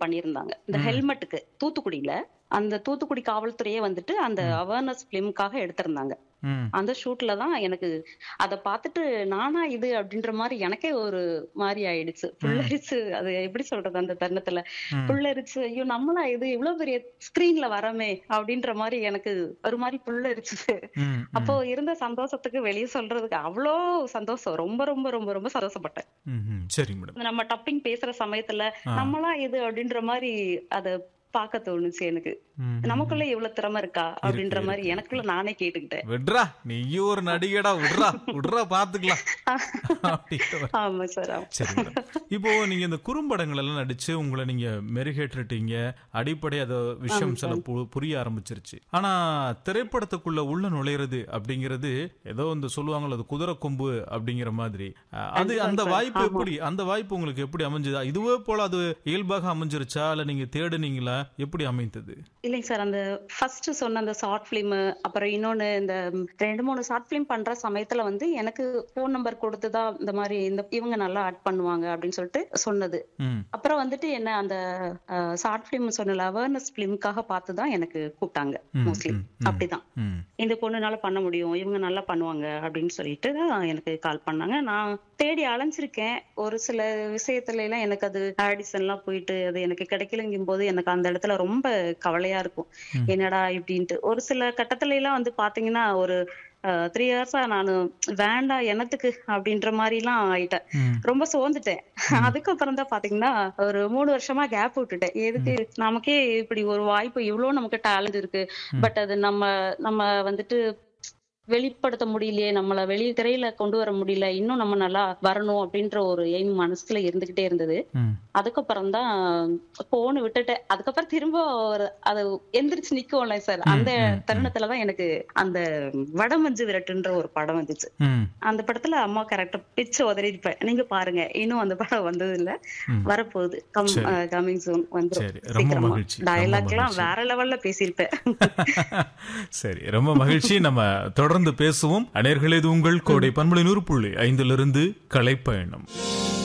பண்ணியிருந்தாங்க இந்த ம். ஹெல்மெட்டுக்கு தூத்துக்குடியில அந்த தூத்துக்குடி காவல்துறையே வந்துட்டு அந்த ம். அவேர்னஸ் பிலிம்காக எடுத்திருந்தாங்க ம் அந்த ஷூட்ல தான் எனக்கு அதை பார்த்துட்டு நானா இது அப்படின்ற மாதிரி எனக்கே ஒரு மாதிரி ஆயிடுச்சு புல்லரிச்சு அது எப்படி சொல்றது அந்த தருணத்துல ம். புல்லரிச்சு ஐயோ நம்மளா இது இவ்வளவு பெரிய ஸ்கிரீன்ல வரமே அப்படின்ற மாதிரி எனக்கு ஒரு மாதிரி புல்லரிச்சு ம், ம். அப்போ இருந்த சந்தோஷத்துக்கு வெளியே சொல்றதுக்கு அவ்வளோ சந்தோஷம் ரொம்ப ரொம்ப ரொம்ப ரொம்ப சந்தோஷப்பட்டேன் ம், ம். சரிங்க மேடம் நம்ம டப்பிங் பேசுற சமயத்துல ஆ. நம்மளா இது அப்படின்ற மாதிரி அத பார்க்க தோணுச்சு எனக்கு ம், ம். நமக்குள்ள இவ்வளவு திறமை இருக்கா அப்படின்ற இருக்கு, மாதிரி இருக்கு. எனக்குள்ள நானே கேட்டுக்கிட்டேன் விட்றா நீயும் ஒரு நடிகடா விட்றா விட்றா பாத்துக்கலாம் அப்படின்ற மாதிரி. ஆமா சார் ஆமா சரி மேடம் இப்போ நீங்க இந்த குறும்படங்கள் எல்லாம் நடிச்சு உங்களை நீங்க மெருகேற்றிட்டீங்க அடிப்படை அத விஷயம் சில பு- புரிய ஆரம்பிச்சிருச்சு ஆனா திரைப்படத்துக்குள்ள உள்ள நுழையிறது அப்படிங்கிறது ஏதோ இந்த சொல்லுவாங்கல்ல அது குதிரை கொம்பு அப்படிங்கிற மாதிரி அஹ், அது கண்டிப்பா அந்த சார். வாய்ப்பு ஆமா. எப்படி அந்த வாய்ப்பு உங்களுக்கு எப்படி அமைஞ்சதா இதுவே போல அது இயல்பாக அமைஞ்சிருச்சா இல்ல நீங்க தேடுனீங்களா எப்படி அமைந்தது இல்லைங்க சார் அந்த ஃபர்ஸ்ட் சொன்ன அந்த ஷார்ட் ஃபிலிம் அப்புறம் இன்னொன்னு இந்த ரெண்டு மூணு ஷார்ட் ஃபிலிம் பண்ற சமயத்துல வந்து எனக்கு ஃபோன் நம்பர் கொடுத்துதான் இந்த மாதிரி இந்த இவங்க நல்லா ஆட் பண்ணுவாங்க அப்படின்னு சொல்லிட்டு சொன்னது ம் அப்புறம் வந்துட்டு என்ன அந்த ஷார்ட் ஃபிலிம் சொன்னல அவேர்னஸ் ஃபிலிம்காக பார்த்து தான் எனக்கு கூப்பிட்டாங்க ம், மோஸ்ட்லி ம், ம். அப்படிதான் ம் இந்த பொண்ணுனால பண்ண முடியும் இவங்க நல்லா பண்ணுவாங்க அப்படின்னு சொல்லிட்டு தான் எனக்கு கால் பண்ணாங்க நான் தேடி அலைஞ்சிருக்கேன் ஒரு சில விஷயத்துல எல்லாம் எனக்கு அது ஆடிஷன் எல்லாம் போயிட்டு அது எனக்கு கிடைக்கலங்கும் போது எனக்கு அந்த இடத்துல ரொம்ப கவலையா இருக்கும் ம். என்னடா இப்படின்ட்டு ஒரு சில கட்டத்துல எல்லாம் வந்து பாத்தீங்கன்னா ஒரு த்ரீ இயர்ஸா நான் வேண்டாம் என்னத்துக்கு அப்படின்ற மாதிரி எல்லாம் ஆயிட்டேன் ம் ரொம்ப சோர்ந்துட்டேன் அதுக்கப்புறம் தான் பாத்தீங்கன்னா ஒரு மூணு வருஷமா கேப் விட்டுட்டேன் எதுக்கு நமக்கே இப்படி ஒரு வாய்ப்பு இவ்வளவு நமக்கு டேலண்ட் இருக்கு ம். பட் அது நம்ம நம்ம வந்துட்டு வெளிப்படுத்த முடியலையே நம்மள வெளிய திரையில கொண்டு வர முடியல இன்னும் நம்ம நல்லா வரணும் அப்படின்ற ஒரு எய்ம் மனசுல இருந்துகிட்டே இருந்தது ம் அதுக்கப்புறம் தான் போன்னு விட்டுட்டேன் அதுக்கப்புறம் திரும்ப ஒரு அது எந்திரிச்சு நிக்கும்ல சார் அந்த ம், ம். தருணத்துலதான் எனக்கு அந்த வடமஞ்சு விரட்டுன்ற ஒரு படம் வந்துச்சு ம் அந்த படத்துல அம்மா கரெக்டா பிச்சு உதறி இருப்பேன் நீங்க பாருங்க இன்னும் அந்த படம் வந்தது இல்ல ம். வரப்போகுது கம் சரி. கமிங் சூன் வந்துரும் சரி ரொம்ப சீக்கிரமா மகிழ்ச்சி ரொம்ப டயலாக் எல்லாம் மகிழ்ச்சி. வேற லெவல்ல பேசியிருப்பேன் சரி ரொம்ப மகிழ்ச்சி நம்ம தொடர்ந்து பேசுவோம் அனையர்களே இது உங்கள் கோடை பண்புலை நூறு புள்ளி ஐந்திலிருந்து கலைப்பயணம்